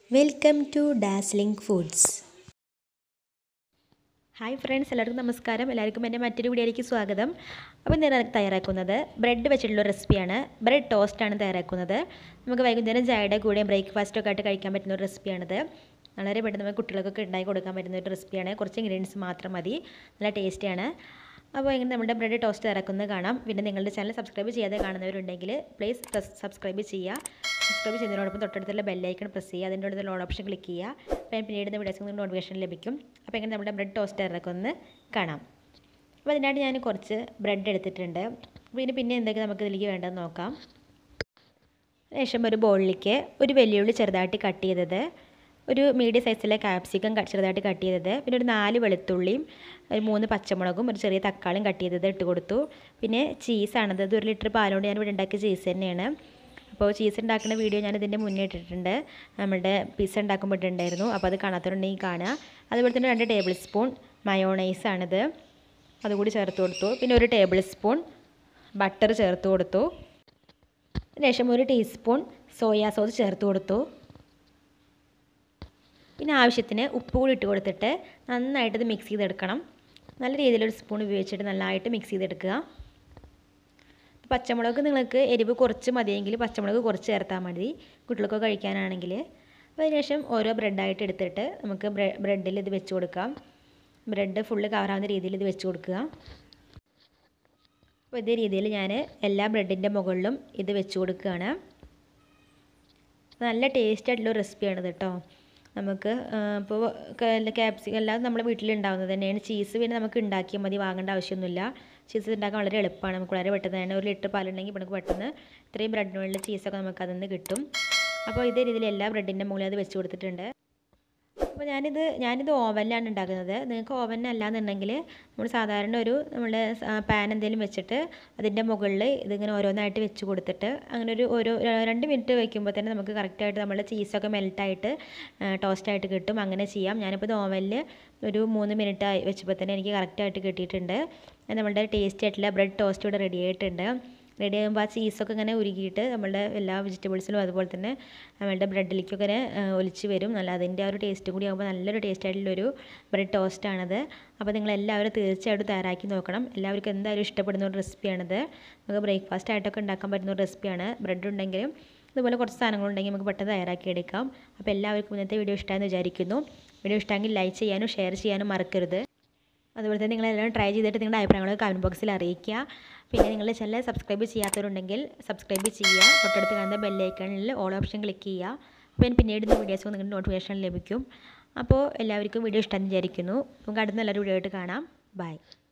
welcome to dazzling foods hi friends എല്ലാവർക്കും നമസ്കാരം എല്ലാവർക്കും എൻ്റെ മറ്റൊരു വീഡിയോയിലേക്ക് സ്വാഗതം അപ്പോൾ ഞാൻ തയ്യാറാക്കുന്നത് ബ്രെഡ് വെച്ചിട്ടുള്ള റെസിപ്പിയാണ് ബ്രെഡ് ടോസ്റ്റാണ് തയ്യാറാക്കുന്നത് നമുക്ക് വൈകുന്നേരം ചായയുടെ കൂടെ ബ്രേക്ക്ഫാസ്റ്റൊക്കെ ആയിട്ട് കഴിക്കാൻ പറ്റുന്ന ഒരു റെസിപ്പിയാണിത് വളരെ പെട്ടെന്ന് നമുക്ക് കുട്ടികൾക്കൊക്കെ ഉണ്ടാക്കി കൊടുക്കാൻ പറ്റുന്ന ഒരു റെസിപ്പിയാണ് കുറച്ച് ഇൻഗ്രീഡിയൻസ് മാത്രം മതി നല്ല ടേസ്റ്റിയാണ് അപ്പോൾ ഇങ്ങനെ നമ്മുടെ ബ്രെഡ് ടോസ്റ്റ് തയ്യാറാക്കുന്നത് കാണാം പിന്നെ നിങ്ങളുടെ ചാനൽ സബ്സ്ക്രൈബ് ചെയ്യാതെ കാണുന്നവരുണ്ടെങ്കിൽ പ്ലീസ് സബ്സ്ക്രൈബ് ചെയ്യുക സബ്സ്ക്രൈബ് ചെയ്യുന്നതിനോടൊപ്പം തൊട്ടടുത്തുള്ള ബെല്ലൈക്കൺ പ്രസ് ചെയ്യുക അതിൻ്റെ അടുത്തുള്ള ഓൾ ഓപ്ഷൻ ക്ലിക്ക് ചെയ്യുക അപ്പോൾ പിന്നീട് വീഡിയോസ് നിങ്ങൾക്ക് നോട്ടിഫിക്കേഷൻ ലഭിക്കും അപ്പോൾ ഇങ്ങനെ നമ്മുടെ ബ്രെഡ് ടോസ്റ്റ് ഇറക്കൊന്ന് കാണാം അപ്പോൾ അതിനായിട്ട് ഞാൻ കുറച്ച് ബ്രെഡ് എടുത്തിട്ടുണ്ട് പിന്നെ പിന്നെ എന്തൊക്കെ നമുക്ക് ഇതിലേക്ക് വേണ്ടതെന്ന് നോക്കാം ശേഷം ഒരു ബൗളിലേക്ക് ഒരു വെല്ലുള്ളി ചെറുതായിട്ട് കട്ട് ചെയ്തത് ഒരു മീഡിയം സൈസിലെ കാപ്സിക്കം ചെറുതായിട്ട് കട്ട് ചെയ്തത് പിന്നെ ഒരു നാല് വെളുത്തുള്ളിയും ഒരു മൂന്ന് പച്ചമുളകും ഒരു ചെറിയ തക്കാളിയും കട്ട് ചെയ്തത് ഇട്ട് കൊടുത്തു പിന്നെ ചീസാണത് ഇത് ഒരു ലിറ്റർ പാലുകൊണ്ട് ഞാൻ ഇവിടെ ഉണ്ടാക്കിയ ചീസ് തന്നെയാണ് അപ്പോൾ ചീസ് ഉണ്ടാക്കുന്ന വീഡിയോ ഞാൻ ഇതിൻ്റെ മുന്നേ ഇട്ടിട്ടുണ്ട് നമ്മുടെ പിസ്സ ഉണ്ടാക്കുമ്പോൾ ഇട്ടിട്ടുണ്ടായിരുന്നു അപ്പോൾ അത് കാണാത്തവരുണ്ടെങ്കിൽ കാണുക അതുപോലെ തന്നെ രണ്ട് ടേബിൾ സ്പൂൺ മയോണൈസാണിത് അതുകൂടി ചേർത്ത് കൊടുത്തു പിന്നെ ഒരു ടേബിൾ സ്പൂൺ ബട്ടർ ചേർത്ത് കൊടുത്തു ശേഷം ഒരു ടീസ്പൂൺ സോയാ സോസ് ചേർത്ത് കൊടുത്തു പിന്നെ ആവശ്യത്തിന് ഉപ്പ് കൂടി ഇട്ട് കൊടുത്തിട്ട് നന്നായിട്ട് ഇത് മിക്സ് ചെയ്തെടുക്കണം നല്ല രീതിയിലൊരു സ്പൂൺ ഉപയോഗിച്ചിട്ട് നല്ലതായിട്ട് മിക്സ് ചെയ്തെടുക്കുക പച്ചമുളക് നിങ്ങൾക്ക് എരിവ് കുറച്ച് മതിയെങ്കിൽ പച്ചമുളക് കുറച്ച് ചേർത്താൽ മതി കുട്ടികൾക്ക് കഴിക്കാനാണെങ്കിൽ അതിനുശേഷം ഓരോ ബ്രെഡായിട്ട് എടുത്തിട്ട് നമുക്ക് ബ്രെഡിൽ ഇത് വെച്ച് കൊടുക്കാം ബ്രെഡ് ഫുള്ള് കവറാവുന്ന രീതിയിൽ ഇത് വെച്ച് കൊടുക്കുക അപ്പോൾ ഇതേ രീതിയിൽ ഞാൻ എല്ലാ ബ്രെഡിൻ്റെ മുകളിലും ഇത് വെച്ച് കൊടുക്കുകയാണ് നല്ല ടേസ്റ്റ് ആയിട്ടുള്ള റെസിപ്പിയാണിത് കേട്ടോ നമുക്ക് ഇപ്പോൾ ക്യാപ്സിക്കം എല്ലാം നമ്മുടെ വീട്ടിലുണ്ടാവുന്നത് തന്നെയാണ് ചീസ് പിന്നെ നമുക്ക് ഉണ്ടാക്കിയാൽ മതി വാങ്ങേണ്ട ആവശ്യമൊന്നുമില്ല ചീസ് ഉണ്ടാക്കാൻ വളരെ എളുപ്പമാണ് നമുക്ക് വളരെ പെട്ടെന്ന് തന്നെ ഒരു ലിറ്റർ പാലുണ്ടെങ്കിൽ നമുക്ക് പെട്ടെന്ന് ഇത്രയും ബ്രെഡിനുള്ള ചീസൊക്കെ നമുക്ക് അതിൽ നിന്ന് കിട്ടും അപ്പോൾ ഇതേ രീതിയിൽ എല്ലാ ബ്രെഡിൻ്റെ മുകളിൽ അത് വെച്ച് കൊടുത്തിട്ടുണ്ട് അപ്പോൾ ഞാനിത് ഞാനിത് ഓവനിലാണ് ഉണ്ടാക്കുന്നത് നിങ്ങൾക്ക് ഓവനല്ല എന്നുണ്ടെങ്കിൽ നമ്മൾ സാധാരണ ഒരു നമ്മുടെ പാൻ എന്തെങ്കിലും വെച്ചിട്ട് അതിൻ്റെ മുകളിൽ ഇതിങ്ങനെ ഓരോന്നായിട്ട് വെച്ച് കൊടുത്തിട്ട് അങ്ങനെ ഒരു ഓരോ രണ്ട് മിനിറ്റ് വയ്ക്കുമ്പോൾ തന്നെ നമുക്ക് കറക്റ്റായിട്ട് നമ്മുടെ ചീസൊക്കെ മെൽട്ടായിട്ട് ടോസ്റ്റായിട്ട് കിട്ടും അങ്ങനെ ചെയ്യാം ഞാനിപ്പോൾ ഇത് ഓവനിൽ ഒരു മൂന്ന് മിനിറ്റ് വെച്ചപ്പോൾ തന്നെ എനിക്ക് കറക്റ്റായിട്ട് കിട്ടിയിട്ടുണ്ട് നമ്മളുടെ ടേസ്റ്റി ആയിട്ടുള്ള ബ്രെഡ് ടോസ്റ്റ് ഇവിടെ റെഡി ആയിട്ടുണ്ട് റെഡി ആകുമ്പോൾ ആ ചീസൊക്കെ ഇങ്ങനെ ഉരുകിയിട്ട് നമ്മളുടെ എല്ലാ വെജിറ്റബിൾസിലും അതുപോലെ തന്നെ നമ്മളുടെ ബ്രെഡിലേക്കൊക്കെ ഇങ്ങനെ ഒലിച്ച് വരും നല്ല അതിൻ്റെ ആ ഒരു ടേസ്റ്റും കൂടി ആകുമ്പോൾ നല്ലൊരു ടേസ്റ്റ് ആയിട്ടുള്ളൊരു ബ്രെഡ് ടോസ്റ്റാണിത് അപ്പോൾ നിങ്ങൾ എല്ലാവരും തീർച്ചയായിട്ടും തയ്യാറാക്കി നോക്കണം എല്ലാവർക്കും എന്തായാലും ഇഷ്ടപ്പെടുന്ന ഒരു റെസിപ്പിയാണിത് നമുക്ക് ബ്രേക്ക്ഫാസ്റ്റ് ആയിട്ടൊക്കെ ഉണ്ടാക്കാൻ പറ്റുന്ന ഒരു റെസിപ്പിയാണ് ബ്രെഡ് ഉണ്ടെങ്കിലും അതുപോലെ കുറച്ച് സാധനങ്ങളുണ്ടെങ്കിൽ നമുക്ക് പെട്ടെന്ന് തയ്യാറാക്കി എടുക്കാം അപ്പോൾ എല്ലാവർക്കും ഇന്നത്തെ വീഡിയോ ഇഷ്ടമാണെന്ന് വിചാരിക്കുന്നു വീഡിയോ ഇഷ്ടമെങ്കിൽ ലൈക്ക് ചെയ്യാനും ഷെയർ ചെയ്യാനും മറക്കരുത് അതുപോലെ തന്നെ നിങ്ങളെല്ലാം ട്രൈ ചെയ്തിട്ട് നിങ്ങളുടെ അഭിപ്രായങ്ങൾ കമൻറ്റ് ബോക്സിൽ അറിയിക്കുക പിന്നെ നിങ്ങളുടെ ചാനൽ സബ്സ്ക്രൈബ് ചെയ്യാത്തവരുണ്ടെങ്കിൽ സബ്സ്ക്രൈബ് ചെയ്യുക തൊട്ടടുത്ത് കാണുന്ന ബെല്ലൈക്കണിൽ ഓൾ ഓപ്ഷൻ ക്ലിക്ക് ചെയ്യുക അപ്പോൾ പിന്നീട് ഇന്ന് വീഡിയോസ് നിങ്ങൾക്ക് നോട്ടിഫിക്കേഷൻ ലഭിക്കും അപ്പോൾ എല്ലാവർക്കും വീഡിയോ ഇഷ്ടം വിചാരിക്കുന്നു നമുക്ക് അടുത്ത നല്ലൊരു വീഡിയോ ആയിട്ട് കാണാം ബൈ